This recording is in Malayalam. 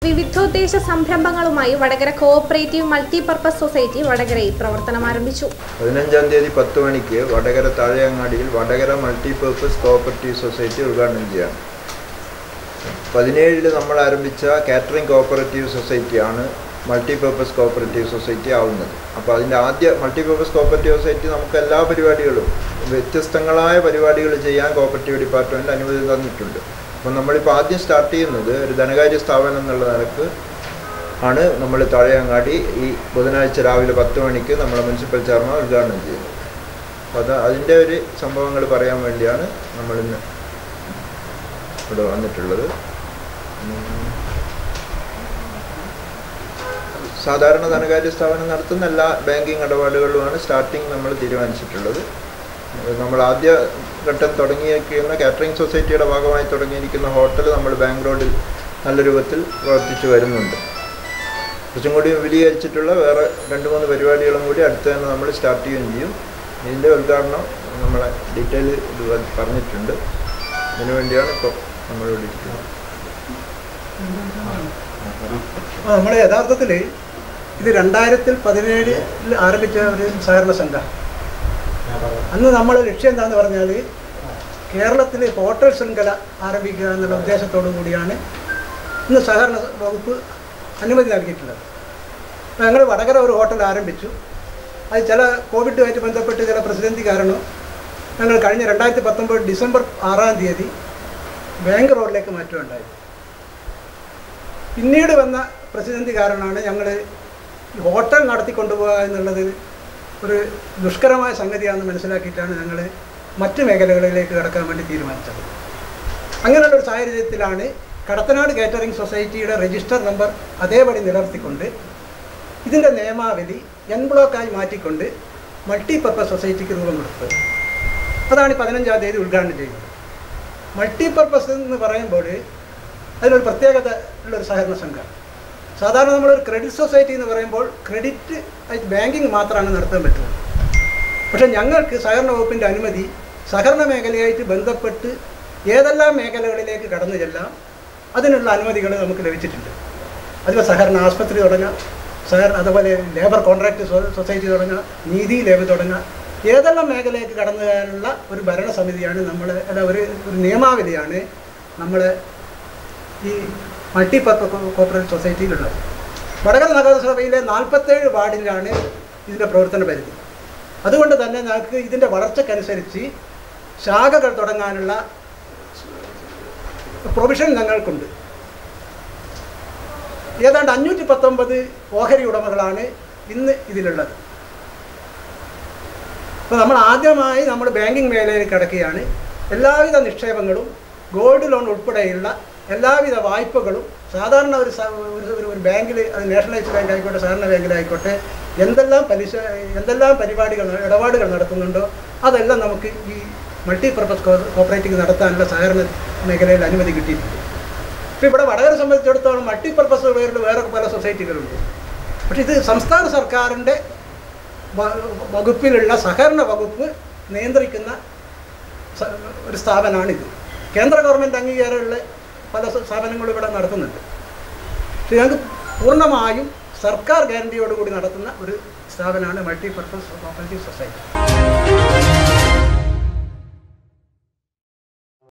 വിവിധോദ്ദേശ സംരംഭങ്ങളുമായി വടകര കോഓപ്പറേറ്റീവ് മൾട്ടിപർപ്പസ് സൊസൈറ്റി വടകരയിൽ പ്രവർത്തനം ആരംഭിച്ചു പതിനഞ്ചാം തീയതി പത്ത് മണിക്ക് വടകര താഴെയങ്ങാടിയിൽ വടകര മൾട്ടിപർപ്പസ് കോഓപ്പറേറ്റീവ് സൊസൈറ്റി ഉദ്ഘാടനം ചെയ്യാണ് പതിനേഴില് നമ്മൾ ആരംഭിച്ച കാറ്ററിംഗ് കോഓപ്പറേറ്റീവ് സൊസൈറ്റിയാണ് മൾട്ടിപർപ്പസ് കോഓപ്പറേറ്റീവ് സൊസൈറ്റി ആവുന്നത് അപ്പോൾ അതിൻ്റെ ആദ്യ മൾട്ടിപർപ്പസ് കോഓപ്പറേറ്റീവ് സൊസൈറ്റി നമുക്ക് എല്ലാ പരിപാടികളും വ്യത്യസ്തങ്ങളായ പരിപാടികൾ ചെയ്യാൻ കോഓപ്പറേറ്റീവ് ഡിപ്പാർട്ട്മെൻറ്റ് അനുമതി തന്നിട്ടുണ്ട് അപ്പോൾ നമ്മളിപ്പോൾ ആദ്യം സ്റ്റാർട്ട് ചെയ്യുന്നത് ഒരു ധനകാര്യ സ്ഥാപനം എന്നുള്ള നിലക്ക് ആണ് നമ്മൾ താഴെയങ്ങാടി ഈ ബുധനാഴ്ച രാവിലെ പത്ത് മണിക്ക് നമ്മുടെ മുനിസിപ്പൽ ചെയർമാൻ ഉദ്ഘാടനം ചെയ്യുന്നത് അപ്പോൾ അത് അതിൻ്റെ ഒരു സംഭവങ്ങൾ പറയാൻ വേണ്ടിയാണ് നമ്മളിന്ന് ഇവിടെ വന്നിട്ടുള്ളത് ഉം. സാധാരണ ധനകാര്യ സ്ഥാപനം നടത്തുന്ന എല്ലാ ബാങ്കിങ് ഇടപാടുകളുമാണ് സ്റ്റാർട്ടിങ് നമ്മൾ തീരുമാനിച്ചിട്ടുള്ളത് അത് നമ്മൾ ആദ്യ ഘട്ടം തുടങ്ങിയിരിക്കുന്ന കാറ്ററിംഗ് സൊസൈറ്റിയുടെ ഭാഗമായി തുടങ്ങിയിരിക്കുന്ന ഹോട്ടൽ നമ്മൾ ബാങ്ക് റോഡിൽ നല്ല രൂപത്തിൽ പ്രവർത്തിച്ചു വരുന്നുണ്ട് കുറച്ചും കൂടി വിപുലീകരിച്ചിട്ടുള്ള വേറെ രണ്ട് മൂന്ന് പരിപാടികളും കൂടി അടുത്ത് തന്നെ നമ്മൾ സ്റ്റാർട്ട് ചെയ്യുകയും ചെയ്യും ഇതിൻ്റെ ഉദ്ഘാടനം നമ്മളെ ഡീറ്റെയിൽ ഇത് പറഞ്ഞിട്ടുണ്ട് അതിനു വേണ്ടിയാണ് ഇപ്പോൾ നമ്മളിവിടെ ഇരിക്കുന്നത് അപ്പോൾ നമ്മൾ യഥാർത്ഥത്തിൽ ഇത് രണ്ടായിരത്തിൽ പതിനേഴിൽ ആരംഭിച്ച ഒരു സഹകരണ സംഘം അന്ന് നമ്മൾ ലക്ഷ്യം എന്താണെന്ന് പറഞ്ഞാൽ കേരളത്തിൽ ഹോട്ടൽ ശൃംഖല ആരംഭിക്കുക എന്നുള്ള ഉദ്ദേശത്തോടു കൂടിയാണ് ഇന്ന് സഹകരണ വകുപ്പ് അനുമതി നൽകിയിട്ടുള്ളത് അപ്പോൾ ഞങ്ങൾ വടകര ഒരു ഹോട്ടൽ ആരംഭിച്ചു അത് ചില കോവിഡുമായിട്ട് ബന്ധപ്പെട്ട് ചില പ്രതിസന്ധി കാരണം ഞങ്ങൾ കഴിഞ്ഞ രണ്ടായിരത്തി പത്തൊമ്പത് ഡിസംബർ ആറാം തീയതി ബാങ്ക് റോഡിലേക്ക് മാറ്റുകയുണ്ടായി പിന്നീട് വന്ന പ്രതിസന്ധി കാരണമാണ് ഞങ്ങൾ ഹോട്ടൽ നടത്തിക്കൊണ്ടുപോകുക എന്നുള്ളത് ഒരു ദുഷ്കരമായ സംഗതിയാണെന്ന് മനസ്സിലാക്കിയിട്ടാണ് ഞങ്ങൾ മറ്റ് മേഖലകളിലേക്ക് കടക്കാൻ വേണ്ടി തീരുമാനിച്ചത് അങ്ങനെയുള്ള ഒരു സാഹചര്യത്തിലാണ് കടത്തനാട് കാറ്ററിംഗ് സൊസൈറ്റിയുടെ രജിസ്റ്റർ നമ്പർ അതേപടി നിലനിർത്തിക്കൊണ്ട് ഇതിൻ്റെ നിയമാവലി എൻ ബ്ലോക്കായി മാറ്റിക്കൊണ്ട് മൾട്ടിപർപ്പസ് സൊസൈറ്റിക്ക് രൂപം കൊടുത്തത് അതാണ് ഈ പതിനഞ്ചാം തീയതി ഉദ്ഘാടനം ചെയ്യുന്നത് മൾട്ടിപർപ്പസ് എന്ന് പറയുമ്പോൾ അതിനൊരു പ്രത്യേകത ഉള്ളൊരു സഹകരണ സംഘം സാധാരണ നമ്മളൊരു ക്രെഡിറ്റ് സൊസൈറ്റി എന്ന് പറയുമ്പോൾ ക്രെഡിറ്റ് ആയിട്ട് ബാങ്കിങ് മാത്രമാണ് നടത്താൻ പറ്റുന്നത് പക്ഷേ ഞങ്ങൾക്ക് സഹകരണ വകുപ്പിൻ്റെ അനുമതി സഹകരണ മേഖലയായിട്ട് ബന്ധപ്പെട്ട് ഏതെല്ലാം മേഖലകളിലേക്ക് കടന്നു ചെല്ലാം അതിനുള്ള അനുമതികൾ നമുക്ക് ലഭിച്ചിട്ടുണ്ട് അതിപ്പോൾ സഹകരണ ആസ്പത്രി തുടങ്ങാം സഹകരണ അതുപോലെ ലേബർ കോൺട്രാക്ട് സൊ- സൊസൈറ്റി തുടങ്ങുക നീതി ലേബർ തുടങ്ങുക ഏതെല്ലാം മേഖലയിലേക്ക് കടന്നു കയറാനുള്ള ഒരു ഭരണസമിതിയാണ് നമ്മൾ അല്ല ഒരു ഒരു നിയമാവലിയാണ് നമ്മൾ ഈ മൾട്ടിപർപ്പസ് കോപ്പറേറ്റീവ് സൊസൈറ്റിയിലുള്ളത് വടകര നഗരസഭയിലെ നാൽപ്പത്തേഴ് വാർഡിലാണ് ഇതിൻ്റെ പ്രവർത്തന പരിധി അതുകൊണ്ട് തന്നെ ഞങ്ങൾക്ക് ഇതിൻ്റെ വളർച്ചക്കനുസരിച്ച് ശാഖകൾ തുടങ്ങാനുള്ള പ്രൊവിഷൻ ഞങ്ങൾക്കുണ്ട് ഏതാണ്ട് അഞ്ഞൂറ്റി പത്തൊമ്പത് ഓഹരി ഉടമകളാണ് ഇന്ന് ഇതിലുള്ളത് അപ്പോൾ നമ്മൾ ആദ്യമായി നമ്മൾ ബാങ്കിങ് മേഖലയിൽ കിടക്കുകയാണ് എല്ലാവിധ നിക്ഷേപങ്ങളും ഗോൾഡ് ലോൺ ഉൾപ്പെടെയുള്ള എല്ലാവിധ വായ്പകളും സാധാരണ ഒരു സ- ഒരു ഒരു- ഒരു ബാങ്കിൽ അത് നാഷണലൈസ്ഡ് ബാങ്ക് ആയിക്കോട്ടെ സഹകരണ ബാങ്കിലായിക്കോട്ടെ എന്തെല്ലാം പലിശ എന്തെല്ലാം പരിപാടികൾ ഇടപാടുകൾ നടത്തുന്നുണ്ടോ അതെല്ലാം നമുക്ക് ഈ മൾട്ടിപർപ്പസ് കോപ്പറേറ്റീവ് നടത്താനുള്ള സഹകരണ മേഖലയിൽ അനുമതി കിട്ടിയിട്ടുണ്ട് ഇപ്പോൾ ഇവിടെ വടകര സംബന്ധിച്ചിടത്തോളം മൾട്ടിപർപ്പസ് വേറെ വേറെ പല സൊസൈറ്റികളുണ്ട് പക്ഷേ ഇത് സംസ്ഥാന സർക്കാരിൻ്റെ വ- വകുപ്പിലുള്ള സഹകരണ വകുപ്പ് നിയന്ത്രിക്കുന്ന സ- ഒരു സ്ഥാപനമാണിത് കേന്ദ്ര ഗവൺമെൻറ് അംഗീകാരമുള്ള പല സ- സ്ഥാപനങ്ങളും ഇവിടെ നടത്തുന്നുണ്ട് പക്ഷേ ഞങ്ങൾക്ക് പൂർണ്ണമായും സർക്കാർ ഗ്യാരണ്ടിയോടുകൂടി നടത്തുന്ന ഒരു സ്ഥാപനമാണ് മൾട്ടിപർപ്പസ് കോപ്പറേറ്റീവ് സൊസൈറ്റി